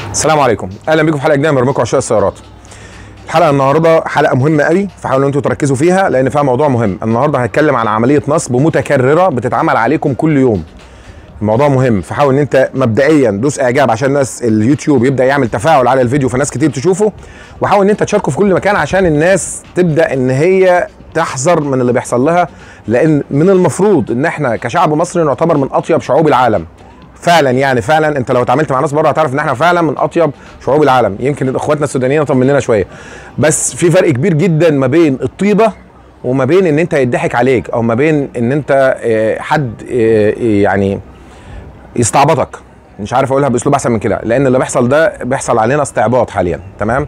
السلام عليكم اهلا بيكم في حلقه جديده من برنامجكم عشاق السيارات الحلقه النهارده حلقه مهمه قوي فحاولوا ان انتوا تركزوا فيها لان فيها موضوع مهم النهارده هنتكلم عن عمليه نصب متكرره بتتعمل عليكم كل يوم الموضوع مهم فحاول ان انت مبدئيا دوس اعجاب عشان الناس اليوتيوب يبدا يعمل تفاعل على الفيديو فناس كتير تشوفه وحاول ان انت تشاركه في كل مكان عشان الناس تبدا ان هي تحذر من اللي بيحصل لها لان من المفروض ان احنا كشعب مصري نعتبر من اطيب شعوب العالم فعلا يعني فعلا انت لو اتعاملت مع ناس بره هتعرف ان احنا فعلا من اطيب شعوب العالم يمكن اخواتنا السودانيين اطيب مننا شويه بس في فرق كبير جدا ما بين الطيبه وما بين ان انت يضحك عليك او ما بين ان انت اه، حد اه، يعني يستعبطك مش عارف اقولها باسلوب احسن من كده لان اللي بيحصل ده بيحصل علينا استعباط حاليا تمام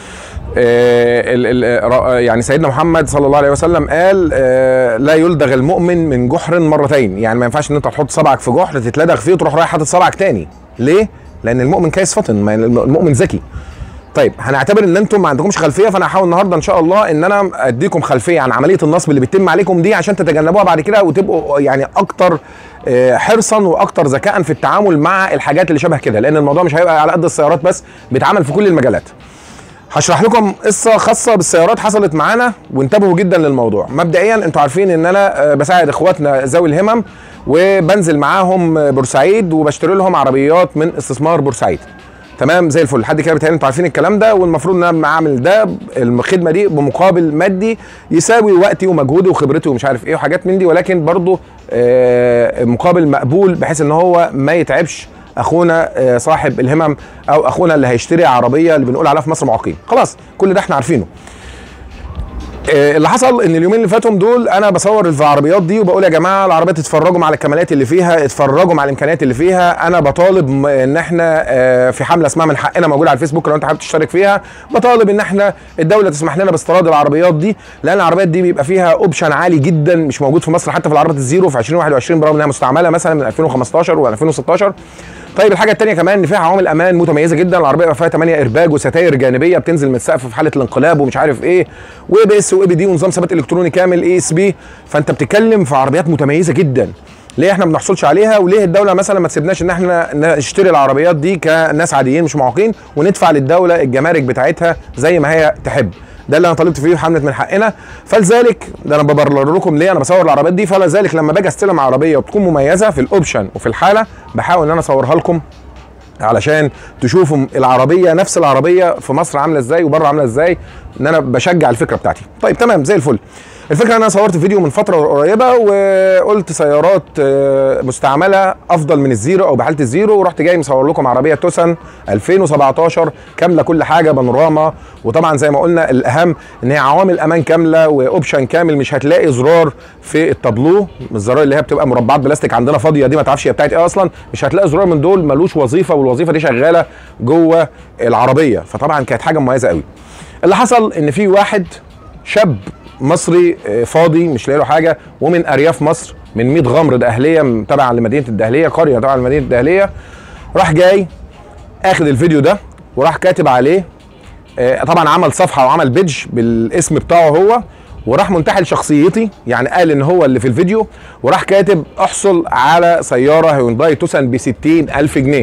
آه، ال- ال- را- يعني سيدنا محمد صلى الله عليه وسلم قال آه، لا يلدغ المؤمن من جحر مرتين يعني ما ينفعش ان انت تحط صبعك في جحر تتلدغ فيه وتروح رايح حاطط صبعك تاني ليه لان المؤمن كيس فطن ما الم- المؤمن ذكي طيب هنعتبر ان انتم ما عندكمش خلفيه فانا هحاول النهارده ان شاء الله ان انا اديكم خلفيه عن عمليه النصب اللي بتتم عليكم دي عشان تتجنبوها بعد كده وتبقوا يعني اكتر آه، حرصا واكتر ذكاء في التعامل مع الحاجات اللي شبه كده لان الموضوع مش هيبقى على قد السيارات بس بيتعمل في كل المجالات هشرح لكم قصه خاصه بالسيارات حصلت معانا وانتبهوا جدا للموضوع مبدئيا انتوا عارفين ان انا آه، بساعد اخواتنا ذوي الهمم وبنزل معاهم آه، بورسعيد وبشتري لهم عربيات من استثمار بورسعيد تمام زي الفل لحد كده بتهيألي انتوا عارفين الكلام ده والمفروض ان انا بعمل ده الخدمه دي بمقابل مادي يساوي وقتي ومجهودي وخبرتي ومش عارف ايه وحاجات من دي ولكن برضه آه، مقابل مقبول بحيث ان هو ما يتعبش اخونا آه، صاحب الهمم او اخونا اللي هيشتري عربيه اللي بنقول عليها في مصر معاقين خلاص كل ده احنا عارفينه آه، اللي حصل ان اليومين اللي فاتهم دول انا بصور العربيات دي وبقول يا جماعه العربيات اتفرجوا على الكمالات اللي فيها اتفرجوا على الامكانيات اللي فيها انا بطالب م- ان احنا آه، في حمله اسمها من حقنا موجوده على الفيسبوك لو انت حابب تشترك فيها بطالب ان احنا الدوله تسمح لنا باستيراد العربيات دي لان العربيات دي بيبقى فيها اوبشن عالي جدا مش موجود في مصر حتى في العربيات الزيرو في 2021 برغم انها مستعمله مثلا من 2015 و 2016 طيب الحاجه الثانيه كمان ان فيها عوامل امان متميزه جدا العربيه بقى فيها 8 ارباج وستاير جانبيه بتنزل من السقف في حاله الانقلاب ومش عارف ايه واي بي اس واي بي دي ونظام ثبات الكتروني كامل اي اس بي فانت بتتكلم في عربيات متميزه جدا ليه احنا ما بنحصلش عليها وليه الدوله مثلا ما تسيبناش ان احنا نشتري العربيات دي كناس عاديين مش معاقين وندفع للدوله الجمارك بتاعتها زي ما هي تحب ده اللي انا طالبت فيه حمله من حقنا فلذلك ده انا ببرر لكم ليه انا بصور العربيات دي فلذلك لما باجي استلم عربيه وبتكون مميزه في الاوبشن وفي الحاله بحاول ان انا اصورها لكم علشان تشوفوا العربيه نفس العربيه في مصر عامله ازاي وبره عامله ازاي ان انا بشجع الفكره بتاعتي طيب تمام زي الفل الفكره ان انا صورت فيديو من فتره قريبه وقلت سيارات آه، مستعمله افضل من الزيرو او بحاله الزيرو ورحت جاي مصور لكم عربيه توسن 2017 كامله كل حاجه بانوراما وطبعا زي ما قلنا الاهم ان هي عوامل امان كامله واوبشن كامل مش هتلاقي زرار في التابلو من الزراير اللي هي بتبقى مربعات بلاستيك عندنا فاضيه دي ما تعرفش هي بتاعت ايه اصلا مش هتلاقي زرار من دول ملوش وظيفه والوظيفه دي شغاله جوه العربيه فطبعا كانت حاجه مميزه قوي اللي حصل ان في واحد شاب مصري آه، فاضي مش لاقي له حاجه ومن ارياف مصر من 100 غمر دقهليه تبع لمدينه الدهليه قريه تبع لمدينه الدهليه راح جاي اخد الفيديو ده وراح كاتب عليه آه، طبعا عمل صفحه وعمل بيدج بالاسم بتاعه هو وراح منتحل شخصيتي يعني قال ان هو اللي في الفيديو وراح كاتب احصل على سياره هيونداي توسن ب 60 الف جنيه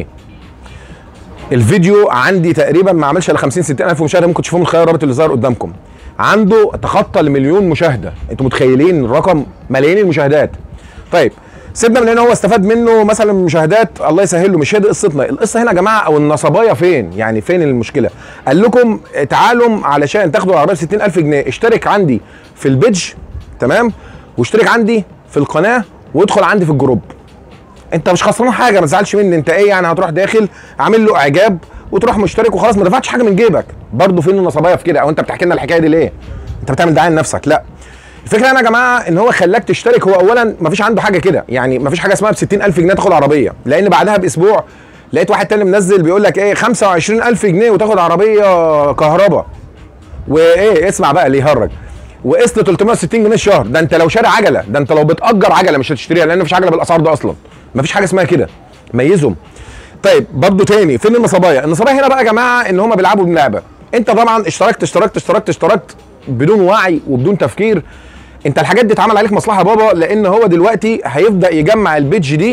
الفيديو عندي تقريبا ما عملش الا 50 60 الف مشاهده ممكن تشوفوه من خلال الرابط اللي ظاهر قدامكم عنده تخطى المليون مشاهده انتوا متخيلين الرقم ملايين المشاهدات طيب سيبنا من هنا هو استفاد منه مثلا من مشاهدات الله يسهل له مش هي دي قصتنا القصه هنا يا جماعه او النصبايا فين يعني فين المشكله قال لكم تعالوا علشان تاخدوا العربيه ب 60000 جنيه اشترك عندي في البيدج تمام واشترك عندي في القناه وادخل عندي في الجروب انت مش خسران حاجه ما تزعلش مني انت ايه يعني هتروح داخل عامل له اعجاب وتروح مشترك وخلاص ما دفعتش حاجه من جيبك برضه فين النصبايا في كده او انت بتحكي لنا الحكايه دي ليه انت بتعمل دعايه لنفسك لا الفكره هنا يا جماعه ان هو خلاك تشترك هو اولا ما فيش عنده حاجه كده يعني ما فيش حاجه اسمها ب 60000 جنيه تاخد عربيه لان بعدها باسبوع لقيت واحد تاني منزل بيقول لك ايه 25000 جنيه وتاخد عربيه كهرباء وايه اسمع بقى اللي يهرج وقسط 360 جنيه الشهر ده انت لو شاري عجله ده انت لو بتاجر عجله مش هتشتريها لان مفيش عجله بالاسعار ده اصلا مفيش حاجه اسمها كده ميزهم طيب برضو تاني فين النصبايا النصبايا هنا بقى يا جماعه ان هم بيلعبوا بلعبه انت طبعا اشتركت اشتركت اشتركت اشتركت بدون وعي وبدون تفكير انت الحاجات دي اتعمل عليك مصلحه يا بابا لان هو دلوقتي هيبدا يجمع البيدج دي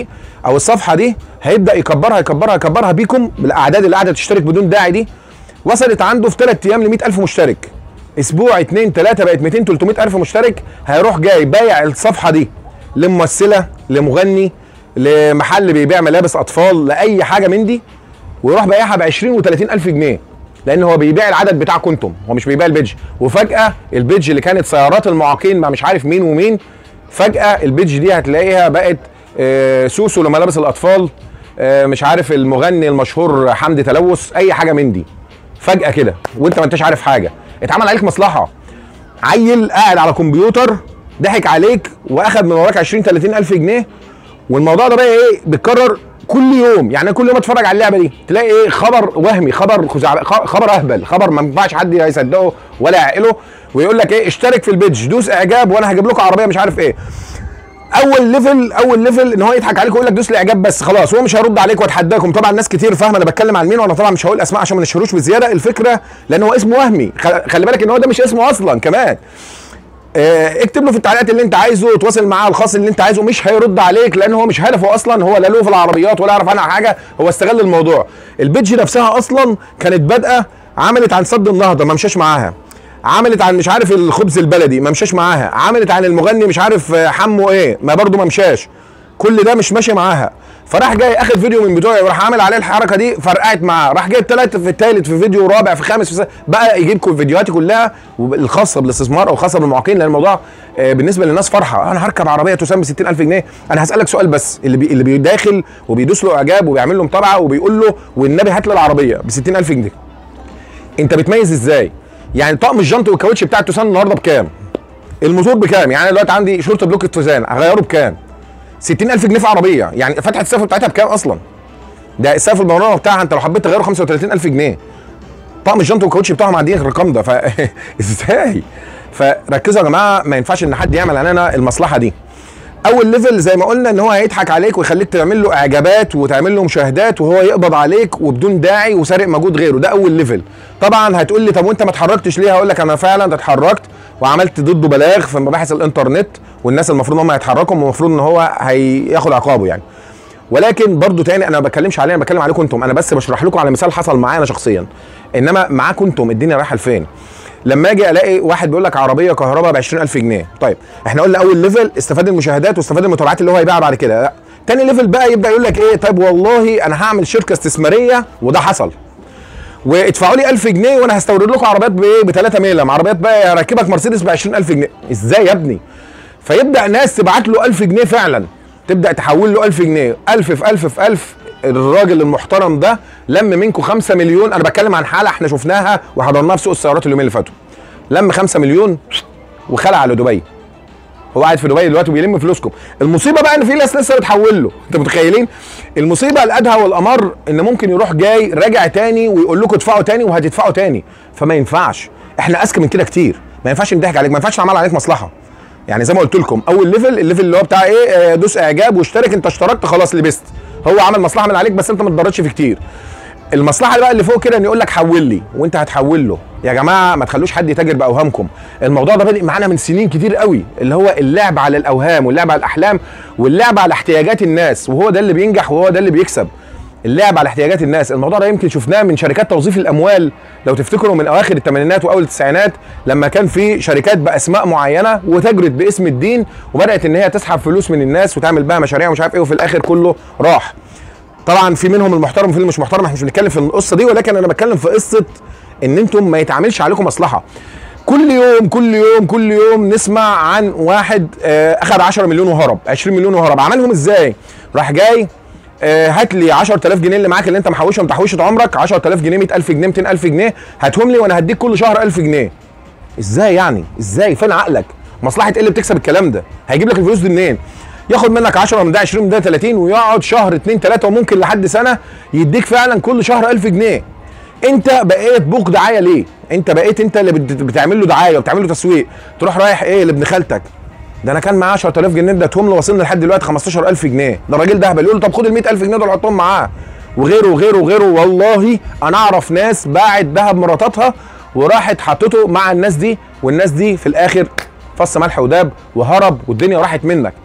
او الصفحه دي هيبدا يكبرها يكبرها يكبرها بيكم بالاعداد اللي قاعده تشترك بدون داعي دي وصلت عنده في ثلاث ايام ل 100000 مشترك اسبوع اتنين تلاته بقت 200 300 الف مشترك هيروح جاي بايع الصفحه دي لممثله لمغني لمحل بيبيع ملابس اطفال لاي حاجه من دي ويروح بايعها ب 20 و30 الف جنيه لان هو بيبيع العدد بتاعكم انتم هو مش بيبيع البيدج وفجاه البيدج اللي كانت سيارات المعاقين مع مش عارف مين ومين فجاه البيدج دي هتلاقيها بقت آه، سوسو لملابس الاطفال آه، مش عارف المغني المشهور حمدي تلوث اي حاجه من دي فجاه كده وانت ما انتش عارف حاجه اتعمل عليك مصلحه عيل قاعد على كمبيوتر ضحك عليك واخد من وراك 20 30 الف جنيه والموضوع ده بقى ايه بيتكرر كل يوم يعني كل يوم اتفرج على اللعبه دي تلاقي ايه خبر وهمي خبر خزعب خبر اهبل خبر ما ينفعش حد يصدقه ولا يعقله ويقول لك ايه اشترك في البيدج دوس اعجاب وانا هجيب لكم عربيه مش عارف ايه اول ليفل اول ليفل ان هو يضحك عليك ويقول لك دوس الاعجاب بس خلاص هو مش هيرد عليك واتحداكم طبعا ناس كتير فاهمه انا بتكلم عن مين وانا طبعا مش هقول اسماء عشان ما نشهروش بزياده الفكره لان هو اسمه وهمي خ- خلي بالك ان هو ده مش اسمه اصلا كمان آه، اكتب له في التعليقات اللي انت عايزه وتواصل معاه الخاص اللي انت عايزه مش هيرد عليك لان هو مش هدفه اصلا هو لا له في العربيات ولا يعرف عنها حاجه هو استغل الموضوع البيدج نفسها اصلا كانت بادئه عملت عن سد النهضه ما مشاش معاها عملت عن مش عارف الخبز البلدي ما مشاش معاها عملت عن المغني مش عارف آه، حمو ايه ما برضه ما مشاش كل ده مش ماشي معاها فراح جاي اخد فيديو من بتوعي وراح عامل عليه الحركه دي فرقعت معاه راح جاي التالت في التالت في فيديو رابع في خامس في س... بقى يجيب كل فيديوهاتي كلها الخاصه بالاستثمار او خاصه بالمعاقين لان الموضوع آه، بالنسبه للناس فرحه انا هركب عربيه تسمى ب 60000 جنيه انا هسالك سؤال بس اللي بي... اللي بيداخل وبيدوس له اعجاب وبيعمل له متابعه وبيقول له والنبي هات لي العربيه ب 60000 جنيه انت بتميز ازاي يعني طقم الجنط والكاوتش بتاع التوسان النهارده بكام الموتور بكام يعني انا دلوقتي عندي شورت بلوك التوسان اغيره بكام 60000 جنيه في عربيه يعني فتحه السقف بتاعتها بكام اصلا ده السقف البانوراما بتاعها انت لو حبيت تغيره 35000 جنيه طقم الجنط والكاوتش بتاعهم عندي الرقم ده فازاي فركزوا يا جماعه ما ينفعش ان حد يعمل علينا المصلحه دي اول ليفل زي ما قلنا ان هو هيضحك عليك ويخليك تعمل له اعجابات وتعمل له مشاهدات وهو يقبض عليك وبدون داعي وسارق مجهود غيره ده اول ليفل طبعا هتقول لي طب وانت ما اتحركتش ليه هقول لك انا فعلا اتحركت وعملت ضده بلاغ في مباحث الانترنت والناس المفروض ان هم يتحركوا والمفروض ان هو هياخد عقابه يعني ولكن برضو تاني انا ما بتكلمش علينا بتكلم عليكم انتم انا بس بشرح لكم على مثال حصل معايا انا شخصيا انما معاكم انتم الدنيا رايحه لفين لما اجي الاقي واحد بيقول لك عربيه كهرباء ب 20000 جنيه طيب احنا قلنا اول ليفل استفاد المشاهدات واستفاد المتابعات اللي هو هيبيعها بعد كده لا تاني ليفل بقى يبدا يقول لك ايه طيب والله انا هعمل شركه استثماريه وده حصل وادفعوا لي 1000 جنيه وانا هستورد لكم عربيات بايه ب 3 ميلم عربيات بقى اركبك مرسيدس ب 20000 جنيه ازاي يا ابني فيبدا ناس تبعت له 1000 جنيه فعلا تبدا تحول له 1000 جنيه 1000 في 1000 في 1000 الراجل المحترم ده لم منكم 5 مليون انا بتكلم عن حاله احنا شفناها وحضرناها في سوق السيارات اليومين اللي فاتوا لم 5 مليون وخلع على دبي هو قاعد في دبي دلوقتي وبيلم فلوسكم المصيبه بقى ان في ناس لسه بتحول له انتوا متخيلين المصيبه الادهى والامر ان ممكن يروح جاي راجع تاني ويقول لكم ادفعوا تاني وهتدفعوا تاني فما ينفعش احنا اذكى من كده كتير ما ينفعش نضحك عليك ما ينفعش نعمل عليك مصلحه يعني زي ما قلت لكم اول ليفل الليفل اللي هو بتاع ايه آه، دوس اعجاب واشترك انت اشتركت خلاص لبست هو عمل مصلحه من عليك بس انت ما اتضررتش في كتير المصلحه بقى اللي فوق كده ان يقول لك حول لي وانت هتحول له يا جماعه ما تخلوش حد يتاجر باوهامكم الموضوع ده بادئ معانا من سنين كتير قوي اللي هو اللعب على الاوهام واللعب على الاحلام واللعب على احتياجات الناس وهو ده اللي بينجح وهو ده اللي بيكسب اللعب على احتياجات الناس الموضوع ده يمكن شفناه من شركات توظيف الاموال لو تفتكروا من اواخر الثمانينات واول التسعينات لما كان في شركات باسماء معينه وتجرت باسم الدين وبدات ان هي تسحب فلوس من الناس وتعمل بها مشاريع ومش عارف ايه وفي الاخر كله راح طبعا في منهم المحترم وفي اللي مش محترم احنا مش بنتكلم في القصه دي ولكن انا بتكلم في قصه ان انتم ما يتعاملش عليكم مصلحه كل يوم كل يوم كل يوم نسمع عن واحد آه، اخذ 10 مليون وهرب 20 مليون وهرب عملهم ازاي راح جاي آه، هات لي 10000 جنيه اللي معاك اللي انت محوشهم تحويشه عمرك 10000 جنيه 100000 جنيه 200000 جنيه هاتهم لي وانا هديك كل شهر 1000 جنيه ازاي يعني ازاي فين عقلك مصلحه ايه اللي بتكسب الكلام ده هيجيب لك الفلوس دي منين ياخد منك 10 من ده 20 من ده 30 ويقعد شهر 2 3 وممكن لحد سنه يديك فعلا كل شهر 1000 جنيه انت بقيت بوق دعايه ليه انت بقيت انت اللي بت- بتعمل له دعايه وبتعمل له تسويق تروح رايح ايه لابن خالتك ده انا كان معاه 10000 جنيه اديتهم له وصلنا لحد دلوقتي 15000 جنيه ده الراجل ده هبل يقول له طب خد ال 100000 جنيه دول حطهم معاه وغيره وغيره وغيره والله انا اعرف ناس باعت ذهب مراتاتها وراحت حطته مع الناس دي والناس دي في الاخر فص ملح وداب وهرب والدنيا راحت منك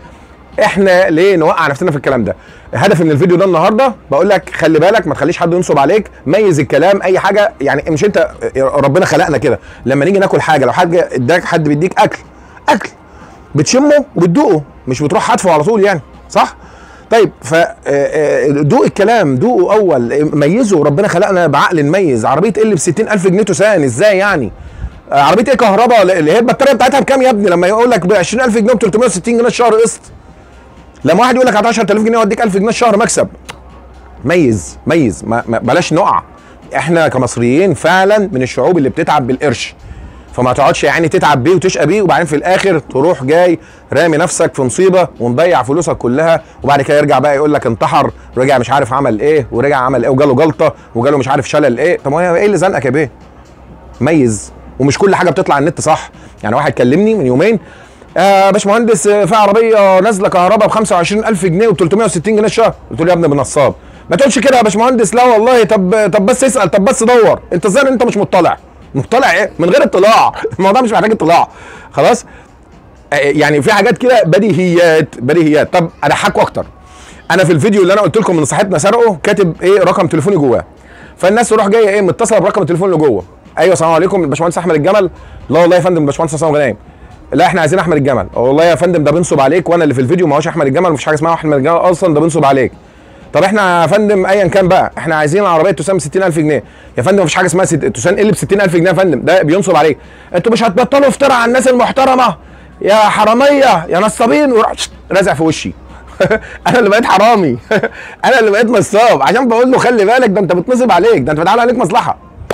احنا ليه نوقع نفسنا في الكلام ده هدفي من الفيديو ده النهارده بقول لك خلي بالك ما تخليش حد ينصب عليك ميز الكلام اي حاجه يعني مش انت ربنا خلقنا كده لما نيجي ناكل حاجه لو حاجه اداك حد بيديك اكل اكل بتشمه وبتدوقه مش بتروح حاتفه على طول يعني صح طيب ف دوق الكلام دوقه اول ميزه ربنا خلقنا بعقل نميز عربيه ال ب 60000 جنيه توسان ازاي يعني عربيه ايه كهرباء اللي هي البطاريه بتاعتها بكام يا ابني لما يقول لك ب 20000 جنيه ب 360 جنيه الشهر قسط لما واحد يقول لك 10000 جنيه واديك 1000 جنيه الشهر مكسب ميز ميز ما ما بلاش نقع احنا كمصريين فعلا من الشعوب اللي بتتعب بالقرش فما تقعدش يعني تتعب بيه وتشقى بيه وبعدين في الاخر تروح جاي رامي نفسك في مصيبه ومضيع فلوسك كلها وبعد كده يرجع بقى يقول لك انتحر رجع مش عارف عمل ايه ورجع عمل ايه وجاله جلطه وجاله مش عارف شلل ايه طب هو ايه اللي زنقك يا بيه؟ ميز ومش كل حاجه بتطلع على النت صح يعني واحد كلمني من يومين آه باشمهندس في عربيه نازله كهرباء ب 25000 جنيه و 360 جنيه الشهر قلت له يا ابني بنصاب ما تقولش كده يا باشمهندس لا والله طب طب بس اسال طب بس دور انت ازاي انت مش مطلع مطلع ايه من غير اطلاع الموضوع مش محتاج اطلاع خلاص آه يعني في حاجات كده بديهيات بديهيات طب اضحكوا اكتر انا في الفيديو اللي انا قلت لكم ان صاحبنا سرقه كاتب ايه رقم تليفوني جواه فالناس تروح جايه ايه متصله برقم التليفون اللي جوه ايوه السلام عليكم الباشمهندس احمد الجمل لا والله يا فندم الباشمهندس حسام غنايم لا احنا عايزين احمد الجمل والله يا فندم ده بنصب عليك وانا اللي في الفيديو ما هوش احمد الجمل مفيش حاجه اسمها احمد الجمل اصلا ده بنصب عليك طب احنا يا فندم ايا كان بقى احنا عايزين العربيه تسام 60000 جنيه يا فندم مفيش حاجه اسمها ست... تسان ال ب 60000 جنيه يا فندم ده بينصب عليك انتوا مش هتبطلوا افتراء على الناس المحترمه يا حراميه يا نصابين وراح رازع في وشي انا اللي بقيت حرامي انا اللي بقيت نصاب عشان بقول له خلي بالك ده انت بتنصب عليك ده انت بتعمل عليك مصلحه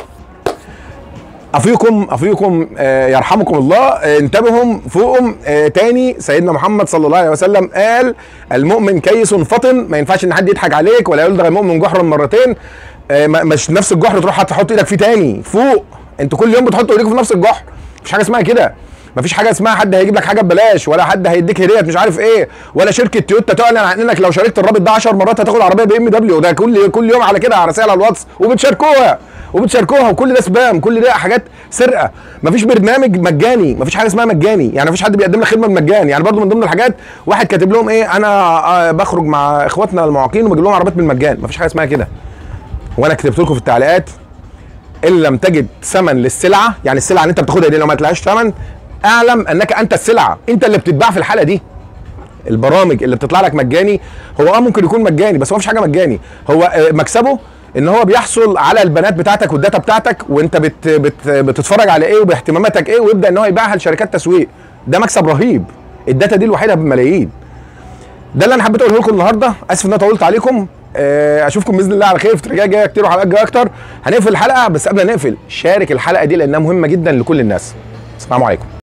افيكم افيكم آه يرحمكم الله آه انتبهوا فوقهم آه تاني سيدنا محمد صلى الله عليه وسلم قال المؤمن كيس فطن ما ينفعش ان حد يضحك عليك ولا يلدغ المؤمن جحرا مرتين آه مش نفس الجحر تروح تحط ايدك فيه تاني فوق انتوا كل يوم بتحطوا ايديكم في نفس الجحر مفيش حاجه اسمها كده مفيش حاجه اسمها حد هيجيب لك حاجه ببلاش ولا حد هيديك هديه مش عارف ايه ولا شركه تويوتا تعلن عن انك لو شاركت الرابط ده 10 مرات هتاخد عربيه بي ام دبليو ده كل كل يوم على كده على رسائل على الواتس وبتشاركوها وبتشاركوها وكل ده سبام كل ده حاجات سرقه مفيش برنامج مجاني مفيش حاجه اسمها مجاني يعني مفيش حد بيقدم لك خدمه بالمجان يعني برضو من ضمن الحاجات واحد كاتب لهم ايه انا بخرج مع اخواتنا المعاقين وبجيب لهم عربيات بالمجان مفيش حاجه اسمها كده وانا كتبت لكم في التعليقات ان لم تجد ثمن للسلعه يعني السلعه اللي انت بتاخدها دي لو ما تلاقيش ثمن اعلم انك انت السلعه انت اللي بتتباع في الحاله دي البرامج اللي بتطلع لك مجاني هو اه ممكن يكون مجاني بس هو مفيش حاجه مجاني هو مكسبه ان هو بيحصل على البيانات بتاعتك والداتا بتاعتك وانت بت بت بتتفرج على ايه وباهتماماتك ايه ويبدا ان هو يبيعها لشركات تسويق ده مكسب رهيب الداتا دي الوحيده بملايين ده اللي انا حبيت اقوله لكم النهارده اسف ان انا طولت عليكم اشوفكم باذن الله على خير في رجاء جايه كتير وحلقات جايه اكتر هنقفل الحلقه بس قبل ما نقفل شارك الحلقه دي لانها مهمه جدا لكل الناس السلام عليكم